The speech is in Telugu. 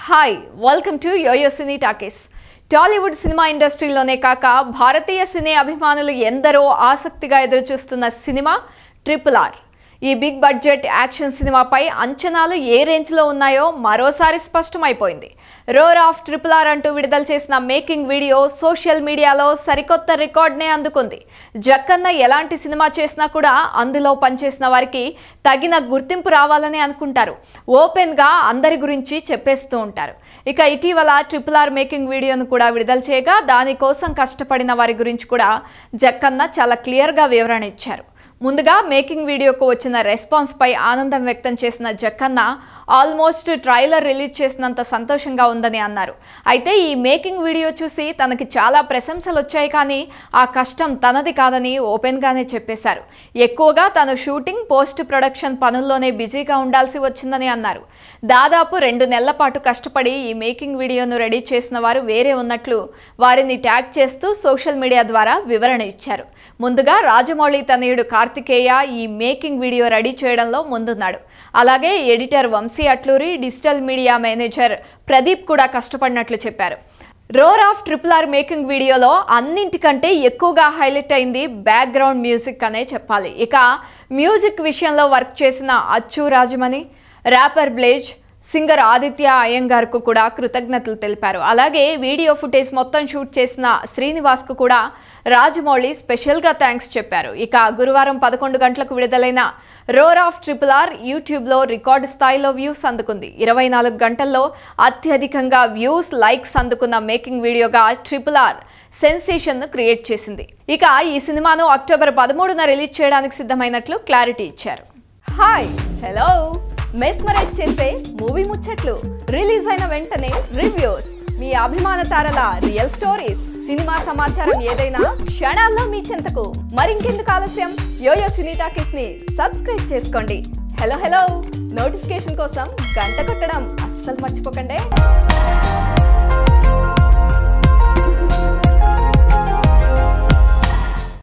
hi welcome to yoyo cine talkies Tollywood సినిమా ఇండస్ట్రీలోనే కాక భారతీయ సినీ అభిమానులు ఎందరో ఆసక్తిగా ఎదురుచూస్తున్న సినిమా ట్రిపుల్ ఆర్ ఈ బిగ్ బడ్జెట్ యాక్షన్ సినిమాపై అంచనాలు ఏ రేంజ్లో ఉన్నాయో మరోసారి స్పష్టమైపోయింది రోర్ ఆఫ్ ట్రిపుల్ ఆర్ అంటూ విడుదల చేసిన మేకింగ్ వీడియో సోషల్ మీడియాలో సరికొత్త రికార్డ్నే అందుకుంది జక్కన్న ఎలాంటి సినిమా చేసినా కూడా అందులో పనిచేసిన వారికి తగిన గుర్తింపు రావాలని అనుకుంటారు ఓపెన్గా అందరి గురించి చెప్పేస్తూ ఉంటారు ఇక ఇటీవల ట్రిపుల్ ఆర్ మేకింగ్ వీడియోను కూడా విడుదల చేయగా దానికోసం కష్టపడిన వారి గురించి కూడా జక్కన్న చాలా క్లియర్గా వివరణ ఇచ్చారు ముందుగా మేకింగ్ వీడియోకు వచ్చిన రెస్పాన్స్పై ఆనందం వ్యక్తం చేసిన జక్కన్న ఆల్మోస్ట్ ట్రైలర్ రిలీజ్ చేసినంత సంతోషంగా ఉందని అన్నారు అయితే ఈ మేకింగ్ వీడియో చూసి తనకి చాలా ప్రశంసలు వచ్చాయి కానీ ఆ కష్టం తనది కాదని ఓపెన్గానే చెప్పేశారు ఎక్కువగా తను షూటింగ్ పోస్ట్ ప్రొడక్షన్ పనుల్లోనే బిజీగా ఉండాల్సి వచ్చిందని అన్నారు దాదాపు రెండు నెలల పాటు కష్టపడి ఈ మేకింగ్ వీడియోను రెడీ చేసిన వారు వేరే ఉన్నట్లు వారిని ట్యాగ్ చేస్తూ సోషల్ మీడియా ద్వారా వివరణ ఇచ్చారు ముందుగా రాజమౌళి తనయుడు కార్తికేయ ఈ మేకింగ్ వీడియో రెడీ చేయడంలో ముందున్నాడు అలాగే editor Vamsi Atluri digital media manager Pradeep కూడా కష్టపడినట్లు చెప్పారు roar of triple R making వీడియోలో అన్నింటికంటే ఎక్కువగా హైలైట్ అయింది బ్యాక్గ్రౌండ్ మ్యూజిక్ అనే చెప్పాలి ఇక మ్యూజిక్ విషయంలో వర్క్ చేసిన అచ్చు రాజమణి ర్యాపర్ బ్లేజ్ సింగర్ ఆదిత్య అయ్యంగార్కు కూడా కృతజ్ఞతలు తెలిపారు అలాగే వీడియో ఫుటేజ్ మొత్తం షూట్ చేసిన శ్రీనివాస్కు కూడా రాజమౌళి స్పెషల్గా థ్యాంక్స్ చెప్పారు ఇక గురువారం పదకొండు గంటలకు విడుదలైన రోర్ ఆఫ్ ట్రిపుల్ ఆర్ యూట్యూబ్లో రికార్డు స్థాయిలో వ్యూస్ అందుకుంది ఇరవై నాలుగు గంటల్లో అత్యధికంగా వ్యూస్ లైక్స్ అందుకున్న మేకింగ్ వీడియోగా ట్రిపుల్ ఆర్ సెన్సేషన్ను క్రియేట్ చేసింది ఇక ఈ సినిమాను అక్టోబర్ పదమూడున రిలీజ్ చేయడానికి సిద్ధమైనట్లు క్లారిటీ ఇచ్చారు హాయ్ హలో మెస్మరైజ్ చేసే మూవీ ముచ్చట్లు రిలీజ్ అయిన వెంటనే రివ్యూస్ మీ అభిమాన తారల రియల్ స్టోరీస్ సినిమా సమాచారం ఏదైనా క్షణాల్లో మీ చెంతకు మరింకెందుకు ఆలస్యం యోయో సినీ టాకీస్ ని సబ్స్క్రైబ్ చేసుకోండి హలో హలో నోటిఫికేషన్ కోసం గంట కొట్టడం అస్సలు మర్చిపోకండి